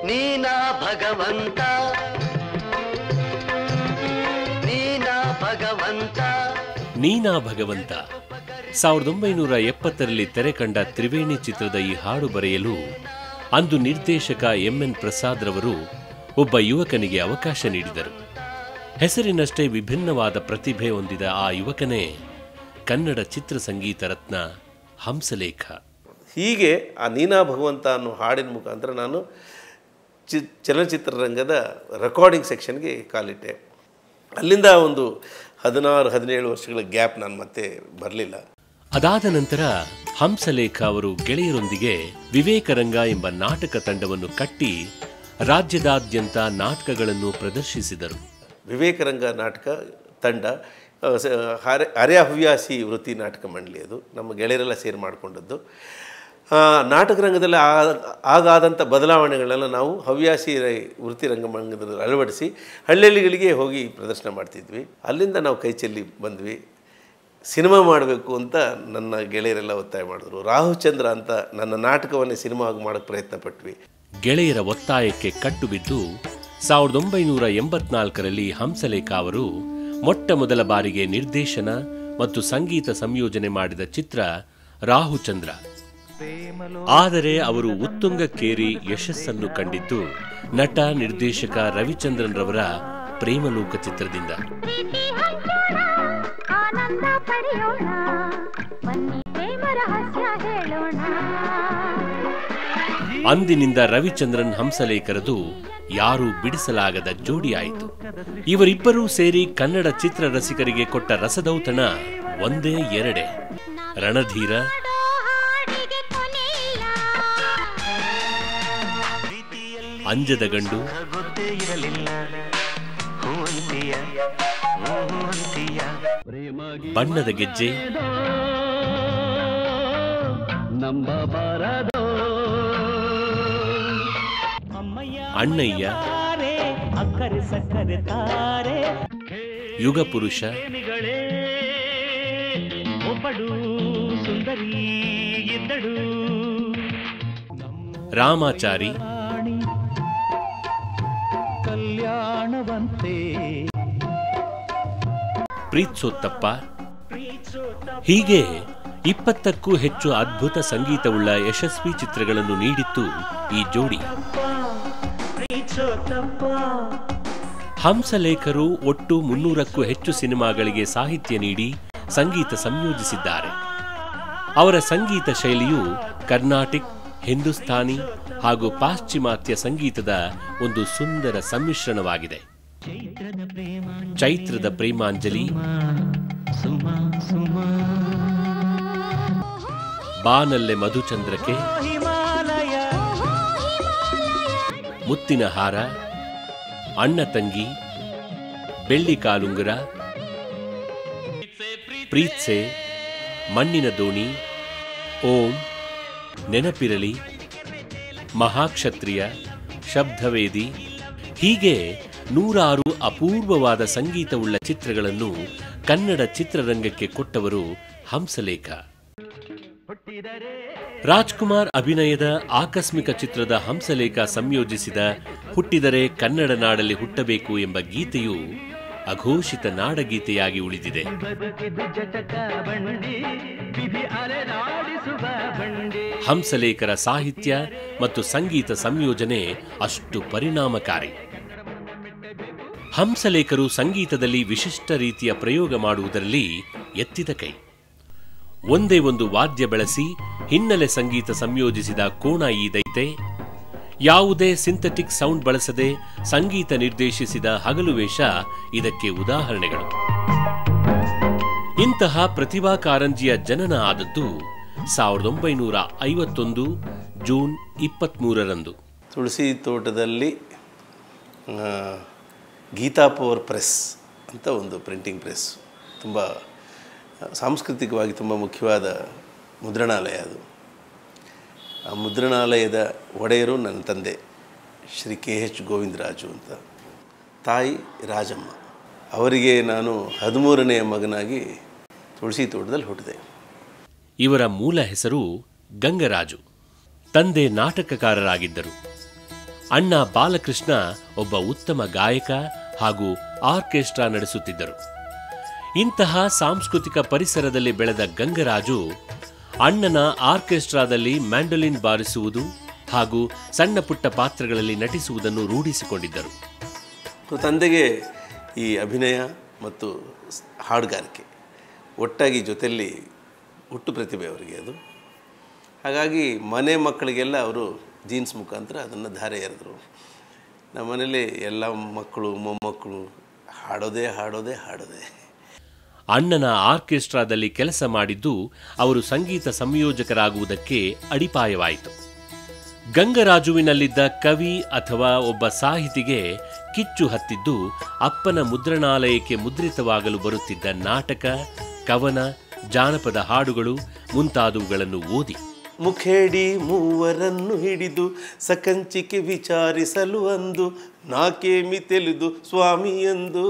ನೀನಾ ಭಗವಂತ ನೀನಾ ಭಗವಂತ ನೀನಾ ಭಗವಂತ ಸಾವಿರದ ಒಂಬೈನೂರ ಎಪ್ಪತ್ತರಲ್ಲಿ ತೆರೆ ಕಂಡ ತ್ರಿವೇಣಿ ಚಿತ್ರದ ಈ ಹಾಡು ಬರೆಯಲು ಅಂದು ನಿರ್ದೇಶಕ ಎಂಎನ್ ಪ್ರಸಾದ್ ರವರು ಒಬ್ಬ ಯುವಕನಿಗೆ ಅವಕಾಶ ನೀಡಿದರು ಹೆಸರಿನಷ್ಟೇ ವಿಭಿನ್ನವಾದ ಪ್ರತಿಭೆ ಹೊಂದಿದ ಆ ಯುವಕನೇ ಕನ್ನಡ ಚಿತ್ರ ಸಂಗೀತ ರತ್ನ ಹಂಸಲೇಖ ಹೀಗೆ ಆ ನೀನಾ ಭಗವಂತ ಅನ್ನೋ ಹಾಡಿನ ಮುಖಾಂತರ ನಾನು ಚಿ ಚಲನಚಿತ್ರರಂಗದ ರೆಕಾರ್ಡಿಂಗ್ ಸೆಕ್ಷನ್ಗೆ ಕಾಲಿಟ್ಟೆ ಅಲ್ಲಿಂದ ಒಂದು ಹದಿನಾರು ಹದಿನೇಳು ವರ್ಷಗಳ ಗ್ಯಾಪ್ ನಾನು ಮತ್ತೆ ಬರಲಿಲ್ಲ ಅದಾದ ನಂತರ ಹಂಸಲೇಖ ಅವರು ಗೆಳೆಯರೊಂದಿಗೆ ವಿವೇಕರಂಗ ಎಂಬ ನಾಟಕ ತಂಡವನ್ನು ಕಟ್ಟಿ ರಾಜ್ಯದಾದ್ಯಂತ ನಾಟಕಗಳನ್ನು ಪ್ರದರ್ಶಿಸಿದರು ವಿವೇಕರಂಗ ನಾಟಕ ತಂಡ ಆ, ಸ- ಹರೆ ಹರೆಯ ಹವ್ಯಾಸಿ ವೃತ್ತಿ ನಾಟಕ ಮಂಡಳಿ ಅದು ನಮ್ಮ ಗೆಳೆಯರೆಲ್ಲ ಸೇರಿ ಮಾಡಿಕೊಂಡದ್ದು ಆ, ನಾಟಕ ರಂಗದಲ್ಲಿ ಆ- ಆಗಾದಂಥ ಬದಲಾವಣೆಗಳನ್ನೆಲ್ಲ ನಾವು ಹವ್ಯಾಸಿ ರೈ- ವೃತ್ತಿ ರಂಗಮಂಗದಲ್ಲಿ ಅಳವಡಿಸಿ ಹಳ್ಳಿಗಳಿಗೆ ಹೋಗಿ ಪ್ರದರ್ಶನ ಮಾಡ್ತಿದ್ವಿ ಅಲ್ಲಿಂದ ನಾವು ಕೈ ಚೆಲ್ಲಿ ಬಂದ್ವಿ ಸಿನಿಮಾ ಮಾಡಬೇಕು ಅಂತ ನನ್ನ ಗೆಳೆಯರೆಲ್ಲ ಒತ್ತಾಯ ಮಾಡಿದ್ರು ರಾಹುಚಂದ್ರ ಅಂತ ನನ್ನ ನಾಟಕವನ್ನೇ ಸಿನಿಮಾ ಆಗಿ ಮಾಡೋಕ್ಕೆ ಪ್ರಯತ್ನ ಪಟ್ವಿ ಗೆಳೆಯರ ಒತ್ತಾಯಕ್ಕೆ ಕಟ್ಟುಬಿದ್ದು ಸಾವಿರದ ಒಂಬೈನೂರ ಎಂಬತ್ನಾಲ್ಕರಲ್ಲಿ ಹಂಸಲೇಖ ಅವರು ಮೊಟ್ಟ ಮೊದಲ ಬಾರಿಗೆ ನಿರ್ದೇಶನ ಮತ್ತು ಸಂಗೀತ ಸಂಯೋಜನೆ ಮಾಡಿದ ಚಿತ್ರ ರಾಹುಚಂದ್ರ ಆದರೆ ಅವರು ಉತ್ತುಂಗಕ್ಕೇರಿ ಯಶಸ್ಸನ್ನು ಕಂಡಿದ್ದು ನಟ ನಿರ್ದೇಶಕ ರವಿಚಂದ್ರನ್ ರವರ ಪ್ರೇಮಲೋಕ ಚಿತ್ರದಿಂದ ಪ್ರೀತಿ ಹಂಚೋಣ ಆನಂದ ಪಡೆಯೋಣ ಬನ್ನಿ ಪ್ರೇಮ ರಹಸ್ಯ ಹೇಳೋಣ ಅಂದಿನಿಂದ ರವಿಚಂದ್ರನ್ ಹಂಸಲೇಖರದು ಯಾರೂ ಬಿಡಿಸಲಾಗದ ಜೋಡಿಯಾಯಿತು ಇವರಿಬ್ಬರೂ ಸೇರಿ ಕನ್ನಡ ಚಿತ್ರ ರಸಿಕರಿಗೆ ಕೊಟ್ಟ ರಸದೌತಣ ಒಂದೇ ಎರಡೆ ರಣಧೀರ ಮಾಡೋ ಹಾಡಿಗೆ ಕೊನೆಯಿಲ್ಲ ಅಂಜದ ಗಂಡು ಗೊತ್ತೇ ಇರಲಿಲ್ಲ ಹೂವಂತಿಯ ಹೂವಂತಿಯ ಬಣ್ಣದ ಗೆಜ್ಜೆ ನಂಬಬಾರದೋ ಅಣ್ಣಯ್ಯ ಅಕ್ಕರೆ ಸಕ್ಕರೆ ತಾರೆ ಯುಗ ಪುರುಷ ಗಳೇ ಒಬ್ಬಡು ಸುಂದರಿ ಇದ್ದಳು ರಾಮಾಚಾರಿ ಕಲ್ಯಾಣವಂತೆ ಪ್ರೀತ್ಸೋತ್ತಪ್ಪ ಹೀಗೆ ಇಪ್ಪತ್ತಕ್ಕೂ ಹೆಚ್ಚು ಅದ್ಭುತ ಸಂಗೀತವುಳ್ಳ ಯಶಸ್ವಿ ಚಿತ್ರಗಳನ್ನು ನೀಡಿತ್ತು ಈ ಜೋಡಿ ಹಂಸಲೇಖರು ಒಟ್ಟು ಮುನ್ನೂರಕ್ಕೂ ಹೆಚ್ಚು ಸಿನಿಮಾಗಳಿಗೆ ಸಾಹಿತ್ಯ ನೀಡಿ ಸಂಗೀತ ಸಂಯೋಜಿಸಿದ್ದಾರೆ ಅವರ ಸಂಗೀತ ಶೈಲಿಯು ಕರ್ನಾಟಿಕ್ ಹಿಂದೂಸ್ತಾನಿ ಹಾಗೂ ಪಾಶ್ಚಿಮಾತ್ಯ ಸಂಗೀತದ ಒಂದು ಸುಂದರ ಸಮ್ಮಿಶ್ರಣವಾಗಿದೆ ಚೈತ್ರದ ಪ್ರೇಮಾಂಜಲಿ ಸುಮಾ ಸುಮಾ ಬಾನಲ್ಲೆ ಮಧುಚಂದ್ರಕ್ಕೆ ಹಿಮಾಲಯ ಮುತ್ತಿನ ಹಾರ ಅಣ್ಣ ತಂಗಿ ಬೆಳ್ಳಿ ಕಾಲುಂಗುರ ಪ್ರೀತ್ಸೆ ಮಣ್ಣಿನ ದೋಣಿ ಓಂ ನೆನಪಿರಲಿ ಮಹಾಕ್ಷತ್ರಿಯ ಶಬ್ದವೇದಿ ಹೀಗೆ ನೂರಾರು ಅಪೂರ್ವವಾದ ಸಂಗೀತವುಳ್ಳ ಚಿತ್ರಗಳನ್ನು ಕನ್ನಡ ಚಿತ್ರರಂಗಕ್ಕೆ ಕೊಟ್ಟವರು ಹಂಸಲೇಖ ರಾಜ್ಕುಮಾರ್ ಅಭಿನಯದ ಆಕಸ್ಮಿಕ ಚಿತ್ರದ ಹಂಸಲೇಖ ಸಂಯೋಜಿಸಿದ ಹುಟ್ಟಿದರೆ ಕನ್ನಡ ನಾಡಲ್ಲಿ ಹುಟ್ಟಬೇಕು ಎಂಬ ಗೀತೆಯು ಅಘೋಷಿತ ನಾಡಗೀತೆಯಾಗಿ ಉಳಿದಿದೆ ಬದುಕಿದು ಜಟಕ ಬಂಡಿ ವಿಧಿ ಅಲೆದಾಡಿಸುವ ಬಂಡಿ ಹಂಸಲೇಖರ ಸಾಹಿತ್ಯ ಮತ್ತು ಸಂಗೀತ ಸಂಯೋಜನೆ ಅಷ್ಟು ಪರಿಣಾಮಕಾರಿ ಹಂಸಲೇಖರು ಸಂಗೀತದಲ್ಲಿ ವಿಶಿಷ್ಟ ರೀತಿಯ ಪ್ರಯೋಗ ಮಾಡುವುದರಲ್ಲಿ ಎತ್ತಿದ ಕೈ ಒಂದೇ ಒಂದು ವಾದ್ಯ ಬಳಸಿ ಹಿನ್ನೆಲೆ ಸಂಗೀತ ಸಂಯೋಜಿಸಿದ ಕೋಣ ಈ ದೈತೆ ಯಾವುದೇ ಸಿಂಥೆಟಿಕ್ ಸೌಂಡ್ ಬಳಸದೆ ಸಂಗೀತ ನಿರ್ದೇಶಿಸಿದ ಹಗಲು ವೇಷ ಇದಕ್ಕೆ ಉದಾಹರಣೆಗಳು ಇಂತಹ ಪ್ರತಿಭಾ ಕಾರಂಜಿಯ ಜನನ ಆದದ್ದು ಸಾವಿರದ ಒಂಬೈನೂರ ಐವತ್ತೊಂದು ಜೂನ್ ಇಪ್ಪತ್ಮೂರರಂದು ತುಳಸಿ ತೋಟದಲ್ಲಿ ಆ, ಗೀತಾ ಪವರ್ ಪ್ರೆಸ್ ಅಂತ ಒಂದು ಪ್ರಿಂಟಿಂಗ್ ಪ್ರೆಸ್ ತುಂಬ ಸಾಂಸ್ಕೃತಿಕವಾಗಿ ತುಂಬ ಮುಖ್ಯವಾದ ಮುದ್ರಣಾಲಯ ಅದು ಆ ಮುದ್ರಣಾಲಯದ ಒಡೆಯರು ನನ್ನ ತಂದೆ ಶ್ರೀ ಕೆ ಎಚ್ ಗೋವಿಂದರಾಜು ಅಂತ ತಾಯಿ ರಾಜಮ್ಮ ಅವರಿಗೆ ನಾನು ಹದಿಮೂರನೆಯ ಮಗನಾಗಿ ತುಳಸಿ ತೋಟದಲ್ಲಿ ಹುಟ್ಟಿದೆ ಇವರ ಮೂಲ ಹೆಸರು ಗಂಗರಾಜು ತಂದೆ ನಾಟಕಕಾರರಾಗಿದ್ದರು ಅಣ್ಣ ಬಾಲಕೃಷ್ಣ ಒಬ್ಬ ಉತ್ತಮ ಗಾಯಕ ಹಾಗೂ ಆರ್ಕೆಸ್ಟ್ರಾ ನಡೆಸುತ್ತಿದ್ದರು ಇಂತಹ ಸಾಂಸ್ಕೃತಿಕ ಪರಿಸರದಲ್ಲಿ ಬೆಳೆದ ಗಂಗರಾಜು ಅಣ್ಣನ ಆರ್ಕೆಸ್ಟ್ರಾದಲ್ಲಿ ಮ್ಯಾಂಡೋಲಿನ್ ಬಾರಿಸುವುದು ಹಾಗೂ ಸಣ್ಣ ಪುಟ್ಟ ಪಾತ್ರಗಳಲ್ಲಿ ನಟಿಸುವುದನ್ನು ರೂಢಿಸಿಕೊಂಡಿದ್ದರು ತಂದೆಗೆ ಈ ಅಭಿನಯ ಮತ್ತು ಸ್- ಹಾಡುಗಾರಿಕೆ ಒಟ್ಟಾಗಿ ಜೊತೆಯಲ್ಲಿ ಹುಟ್ಟು ಪ್ರತಿಭೆ ಅವರಿಗೆ ಅದು ಹಾಗಾಗಿ ಮನೆ ಮಕ್ಕಳಿಗೆಲ್ಲ ಅವರು ಜೀನ್ಸ್ ಮುಖಾಂತರ ಅದನ್ನು ಧಾರೆ ಎರೆದರು ನಮ್ಮನೇಲಿ ಎಲ್ಲ ಮಕ್ಕಳು ಮೊಮ್ಮಕ್ಕಳು ಹಾಡೋದೇ ಹಾಡೋದೇ ಹಾಡೋದೇ ಅಣ್ಣನ ಆರ್ಕೆಸ್ಟ್ರಾದಲ್ಲಿ ಕೆಲಸ ಮಾಡಿದ್ದು ಅವರು ಸಂಗೀತ ಸಂಯೋಜಕರಾಗುವುದಕ್ಕೆ ಅಡಿಪಾಯವಾಯಿತು ಗಂಗರಾಜುವಿನಲ್ಲಿದ್ದ ಕವಿ ಅಥವಾ ಒಬ್ಬ ಸಾಹಿತಿಗೆ ಕಿಚ್ಚು ಹತ್ತಿದ್ದು ಅಪ್ಪನ ಮುದ್ರಣಾಲಯಕ್ಕೆ ಮುದ್ರಿತವಾಗಲು ಬರುತ್ತಿದ್ದ ನಾಟಕ ಕವನ ಜಾನಪದ ಹಾಡುಗಳು ಮುಂತಾದವುಗಳನ್ನು ಓದಿ ಮುಖೇಡಿ ಮೂವರನ್ನು ಹಿಡಿದು ಸಕಂಚಿಕೆ ವಿಚಾರಿಸಲು ಅಂದು ನಾಕೇಮಿ ತೆಲಿದು ಸ್ವಾಮಿಯಂದು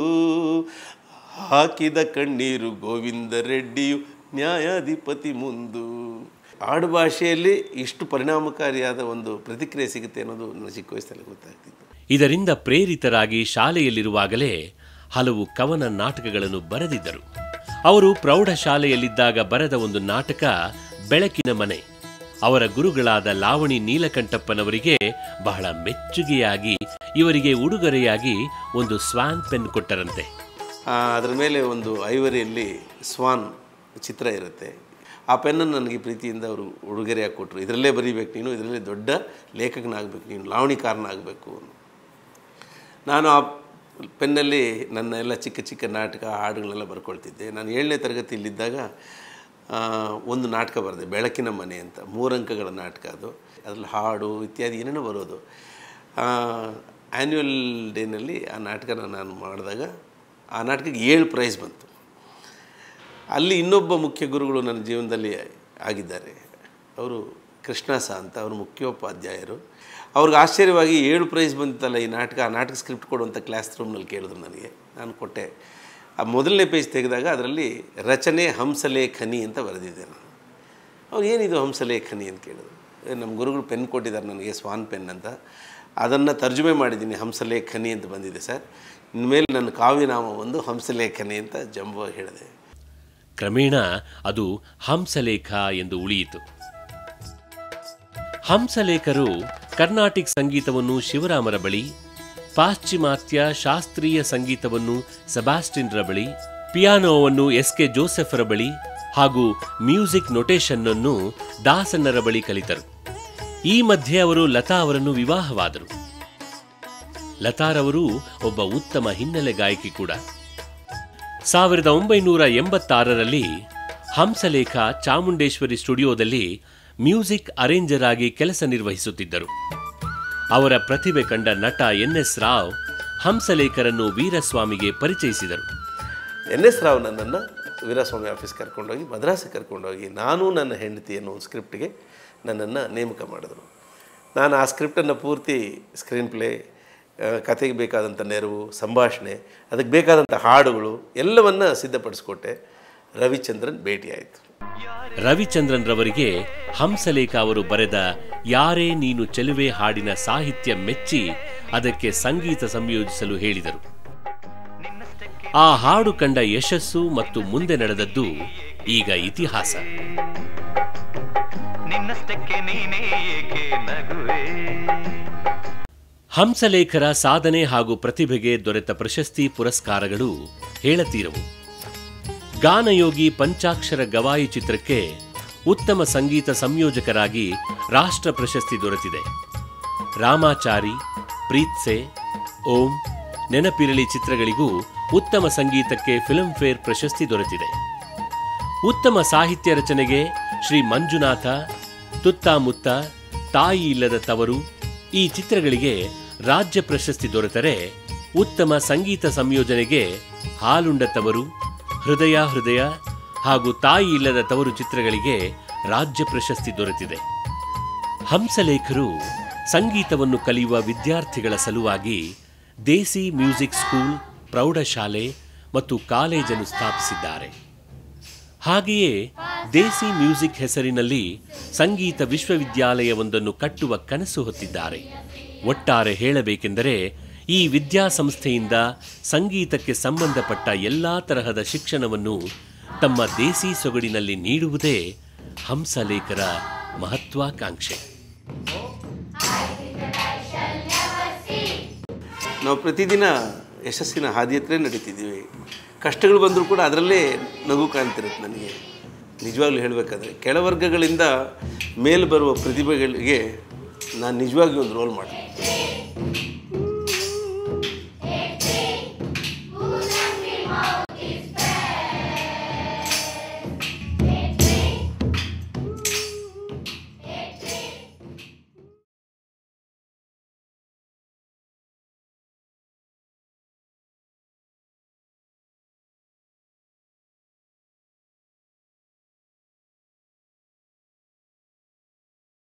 ಹಾಕಿದ ಕಣ್ಣೀರು ಗೋವಿಂದ ರೆಡ್ಡಿಯು ನ್ಯಾಯಾಧಿಪತಿ ಮುಂದು ಆಡುಭಾಷೆಯಲ್ಲಿ ಇಷ್ಟು ಪರಿಣಾಮಕಾರಿಯಾದ ಒಂದು ಪ್ರತಿಕ್ರಿಯೆ ಸಿಗುತ್ತೆ ಅನ್ನೋದು ನನ್ನ ಚಿಕ್ಕ ವಯಸ್ಸಲ್ಲಿ ಗೊತ್ತಾಗ್ತಿತ್ತು ಇದರಿಂದ ಪ್ರೇರಿತರಾಗಿ ಶಾಲೆಯಲ್ಲಿರುವಾಗಲೇ ಹಲವು ಕವನ ನಾಟಕಗಳನ್ನು ಬರೆದಿದ್ದರು ಅವರು ಪ್ರೌಢಶಾಲೆಯಲ್ಲಿದ್ದಾಗ ಬರೆದ ಒಂದು ನಾಟಕ ಬೆಳಕಿನ ಮನೆ ಅವರ ಗುರುಗಳಾದ ಲಾವಣಿ ನೀಲಕಂಠಪ್ಪನವರಿಗೆ ಬಹಳ ಮೆಚ್ಚುಗೆಯಾಗಿ ಇವರಿಗೆ ಉಡುಗೊರೆಯಾಗಿ ಒಂದು ಸ್ವಾನ್ ಪೆನ್ ಕೊಟ್ಟರಂತೆ ಆ, ಅದರ ಮೇಲೆ ಒಂದು ಐವರಿಯಲ್ಲಿ ಸ್ವಾನ್ ಚಿತ್ರ ಇರುತ್ತೆ ಆ ಪೆನ್ನನ್ನು ನನಗೆ ಪ್ರೀತಿಯಿಂದ ಅವರು ಉಡುಗೊರೆಯಾಗಿ ಕೊಟ್ಟರು ಇದರಲ್ಲೇ ಬರೀಬೇಕು ನೀನು ಇದರಲ್ಲೇ ದೊಡ್ಡ ಲೇಖಕನಾಗಬೇಕು ನೀನು ಲಾವಣಿಕಾರನಾಗಬೇಕು ನಾನು ಆ ಪೆನ್ನಲ್ಲಿ ನನ್ನ ಎಲ್ಲ ಚಿಕ್ಕ ಚಿಕ್ಕ ನಾಟಕ ಹಾಡುಗಳನ್ನೆಲ್ಲ ಬರ್ಕೊಳ್ತಿದ್ದೆ ನಾನು ಏಳನೇ ತರಗತಿಯಲ್ಲಿದ್ದಾಗ ಆ, ಒಂದು ನಾಟಕ ಬರೆದೆ ಬೆಳಕಿನ ಮನೆ ಅಂತ ಮೂರಂಕಗಳ ನಾಟಕ ಅದು ಅದರಲ್ಲಿ ಹಾಡು ಇತ್ಯಾದಿ ಏನೇನೋ ಬರೋದು ಆ್ಯನ್ಯುವಲ್ ಡೇನಲ್ಲಿ ಆ ನಾಟಕನ ನಾನು ಮಾಡಿದಾಗ ಆ ನಾಟಕಕ್ಕೆ ಏಳು ಪ್ರೈಸ್ ಬಂತು ಅಲ್ಲಿ ಇನ್ನೊಬ್ಬ ಮುಖ್ಯ ಗುರುಗಳು ನನ್ನ ಜೀವನದಲ್ಲಿ ಆಗಿದ್ದಾರೆ ಅವರು ಕೃಷ್ಣಾಸ ಅಂತ ಅವರು ಮುಖ್ಯೋಪಾಧ್ಯಾಯರು ಅವ್ರಿಗೆ ಆಶ್ಚರ್ಯವಾಗಿ ಏಳು ಪ್ರೈಸ್ ಬಂತಲ್ಲ ಈ ನಾಟಕ ಆ ನಾಟಕ ಸ್ಕ್ರಿಪ್ಟ್ ಕೊಡುವಂಥ ಕ್ಲಾಸ್ ರೂಮ್ನಲ್ಲಿ ಕೇಳಿದ್ರು ನನಗೆ ನಾನು ಕೊಟ್ಟೆ ಆ ಮೊದಲನೇ ಪೇಜ್ ತೆಗೆದಾಗ ಅದರಲ್ಲಿ ರಚನೆ ಹಂಸಲೇಖನಿ ಅಂತ ಬರೆದಿದ್ದೆ ನಾನು ಅವ್ರು ಏನಿದು ಹಂಸಲೇಖನಿ ಅಂತ ಕೇಳಿದ್ರು ಏ, ನಮ್ಮ ಗುರುಗಳು ಪೆನ್ ಕೊಟ್ಟಿದ್ದಾರೆ ನನಗೆ ಸ್ವಾನ್ ಪೆನ್ ಅಂತ ಅದನ್ನು ತರ್ಜುಮೆ ಮಾಡಿದ್ದೀನಿ ಹಂಸಲೇಖನಿ ಅಂತ ಬಂದಿದೆ ಸರ್ ಇನ್ಮೇಲೆ ನನ್ನ ಕಾವ್ಯನಾಮ ಒಂದು ಹಂಸಲೇಖನಿ ಅಂತ ಜಂಬವಾಗಿ ಹೇಳಿದೆ ಕ್ರಮೇಣ ಅದು ಹಂಸಲೇಖ ಎಂದು ಉಳಿಯಿತು ಹಂಸಲೇಖರು ಕರ್ನಾಟಿಕ್ ಸಂಗೀತವನ್ನು ಶಿವರಾಮರ ಬಳಿ ಪಾಶ್ಚಿಮಾತ್ಯ ಶಾಸ್ತ್ರೀಯ ಸಂಗೀತವನ್ನು ಸೆಬಾಸ್ಟಿನ್ರ ಬಳಿ ಪಿಯಾನೋವನ್ನು ಎಸ್ ಕೆ ಜೋಸೆಫರ ಬಳಿ ಹಾಗೂ ಮ್ಯೂಸಿಕ್ ನೊಟೇಷನ್ ಅನ್ನು ದಾಸನ್ನರ ಬಳಿ ಕಲಿತರು ಈ ಮಧ್ಯೆ ಅವರು ಲತಾ ಅವರನ್ನು ವಿವಾಹವಾದರು ಲತಾರವರು ಒಬ್ಬ ಉತ್ತಮ ಹಿನ್ನೆಲೆ ಗಾಯಕಿ ಕೂಡ ಸಾವಿರದ ಒಂಬೈನೂರ ಎಂಬತ್ತಾರರಲ್ಲಿ ಹಂಸಲೇಖ ಚಾಮುಂಡೇಶ್ವರಿ ಸ್ಟುಡಿಯೋದಲ್ಲಿ ಮ್ಯೂಸಿಕ್ ಅರೇಂಜರ್ ಆಗಿ ಕೆಲಸ ನಿರ್ವಹಿಸುತ್ತಿದ್ದರು ಅವರ ಪ್ರತಿಭೆ ಕಂಡ ನಟ ಎನ್ ಎಸ್ ರಾವ್ ಹಂಸಲೇಖರನ್ನು ವೀರಸ್ವಾಮಿಗೆ ಪರಿಚಯಿಸಿದರು ಎನ್ ಎಸ್ ರಾವ್ ನನ್ನನ್ನು ವೀರಸ್ವಾಮಿ ಆಫೀಸ್ ಕರ್ಕೊಂಡೋಗಿ ಮದ್ರಾಸಿಗೆ ಕರ್ಕೊಂಡೋಗಿ ನಾನು ನನ್ನ ಹೆಂಡತಿ ಅನ್ನೋ ಒಂದು ಸ್ಕ್ರಿಪ್ಟ್ಗೆ ನನ್ನನ್ನು ನೇಮಕ ಮಾಡಿದ್ರು ನಾನು ಆ ಸ್ಕ್ರಿಪ್ಟನ್ನು ಪೂರ್ತಿ ಸ್ಕ್ರೀನ್ ಪ್ಲೇ ಕತೆಗೆ ಬೇಕಾದಂಥ ನೆರವು ಸಂಭಾಷಣೆ ಅದಕ್ಕೆ ಬೇಕಾದಂಥ ಹಾಡುಗಳು ಎಲ್ಲವನ್ನ ಸಿದ್ಧಪಡಿಸ್ಕೊಟ್ಟೆ ರವಿಚಂದ್ರನ್ ಭೇಟಿಯಾಯಿತು ರವಿಚಂದ್ರನ್ ರವರಿಗೆ ಹಂಸಲೇಖ ಅವರು ಬರೆದ ಯಾರೇ ನೀನು ಚೆಲುವೆ ಹಾಡಿನ ಸಾಹಿತ್ಯ ಮೆಚ್ಚಿ ಅದಕ್ಕೆ ಸಂಗೀತ ಸಂಯೋಜಿಸಲು ಹೇಳಿದರು ಆ ಹಾಡು ಕಂಡ ಯಶಸ್ಸು ಮತ್ತು ಮುಂದೆ ನಡೆದದ್ದು ಈಗ ಇತಿಹಾಸ ನಿನ್ನಷ್ಟಕ್ಕೆ ನೀನೇ ಏಕೆ ನಗುವೆ ಹಂಸಲೇಖರ ಸಾಧನೆ ಹಾಗೂ ಪ್ರತಿಭೆಗೆ ದೊರೆತ ಪ್ರಶಸ್ತಿ ಪುರಸ್ಕಾರಗಳು ಹೇಳತೀರವು ಗಾನಯೋಗಿ ಪಂಚಾಕ್ಷರ ಗವಾಯಿ ಚಿತ್ರಕ್ಕೆ ಉತ್ತಮ ಸಂಗೀತ ಸಂಯೋಜಕರಾಗಿ ರಾಷ್ಟ್ರ ಪ್ರಶಸ್ತಿ ದೊರೆತಿದೆ ರಾಮಾಚಾರಿ ಪ್ರೀತ್ಸೆ ಓಂ ನೆನಪಿರಲಿ ಚಿತ್ರಗಳಿಗೂ ಉತ್ತಮ ಸಂಗೀತಕ್ಕೆ ಫಿಲ್ಮ್ ಫೇರ್ ಪ್ರಶಸ್ತಿ ದೊರೆತಿದೆ ಉತ್ತಮ ಸಾಹಿತ್ಯ ರಚನೆಗೆ ಶ್ರೀ ಮಂಜುನಾಥ ತುತ್ತಾಮುತ್ತ ತಾಯಿ ಇಲ್ಲದ ತವರು ಈ ಚಿತ್ರಗಳಿಗೆ ರಾಜ್ಯ ಪ್ರಶಸ್ತಿ ದೊರೆತರೆ ಉತ್ತಮ ಸಂಗೀತ ಸಂಯೋಜನೆಗೆ ಹಾಲುಂಡ ತವರು ಹೃದಯ ಹೃದಯ ಹಾಗೂ ತಾಯಿ ಇಲ್ಲದ ತವರು ಚಿತ್ರಗಳಿಗೆ ರಾಜ್ಯ ಪ್ರಶಸ್ತಿ ದೊರೆತಿದೆ ಹಂಸಲೇಖರು ಸಂಗೀತವನ್ನು ಕಲಿಯುವ ವಿದ್ಯಾರ್ಥಿಗಳ ಸಲುವಾಗಿ ದೇಸಿ ಮ್ಯೂಸಿಕ್ ಸ್ಕೂಲ್ ಪ್ರೌಢಶಾಲೆ ಮತ್ತು ಕಾಲೇಜನ್ನು ಸ್ಥಾಪಿಸಿದ್ದಾರೆ ಹಾಗೆಯೇ ದೇಸಿ ಮ್ಯೂಸಿಕ್ ಹೆಸರಿನಲ್ಲಿ ಸಂಗೀತ ವಿಶ್ವವಿದ್ಯಾಲಯವೊಂದನ್ನು ಕಟ್ಟುವ ಕನಸು ಹೊತ್ತಿದ್ದಾರೆ ಒಟ್ಟಾರೆ ಹೇಳಬೇಕೆಂದರೆ ಈ ವಿದ್ಯಾಸಂಸ್ಥೆಯಿಂದ ಸಂಗೀತಕ್ಕೆ ಸಂಬಂಧಪಟ್ಟ ಎಲ್ಲ ತರಹದ ಶಿಕ್ಷಣವನ್ನು ತಮ್ಮ ದೇಸಿ ಸೊಗಡಿನಲ್ಲಿ ನೀಡುವುದೇ ಹಂಸಲೇಖರ ಮಹತ್ವಾಕಾಂಕ್ಷೆ ನಾವು ಪ್ರತಿದಿನ ಯಶಸ್ಸಿನ ಹಾದಿ ಹತ್ರ ನಡೀತಿದ್ದೀವಿ ಕಷ್ಟಗಳು ಬಂದರೂ ಕೂಡ ಅದರಲ್ಲೇ ನಗು ಕಾಣ್ತಿರುತ್ತೆ ನನಗೆ ನಿಜವಾಗ್ಲೂ ಹೇಳಬೇಕಾದ್ರೆ ಕೆಳವರ್ಗಗಳಿಂದ ಮೇಲೆ ಬರುವ ಪ್ರತಿಭೆಗಳಿಗೆ ನಾನು ನಿಜವಾಗಿಯೂ ಒಂದು ರೋಲ್ ಮಾಡಿ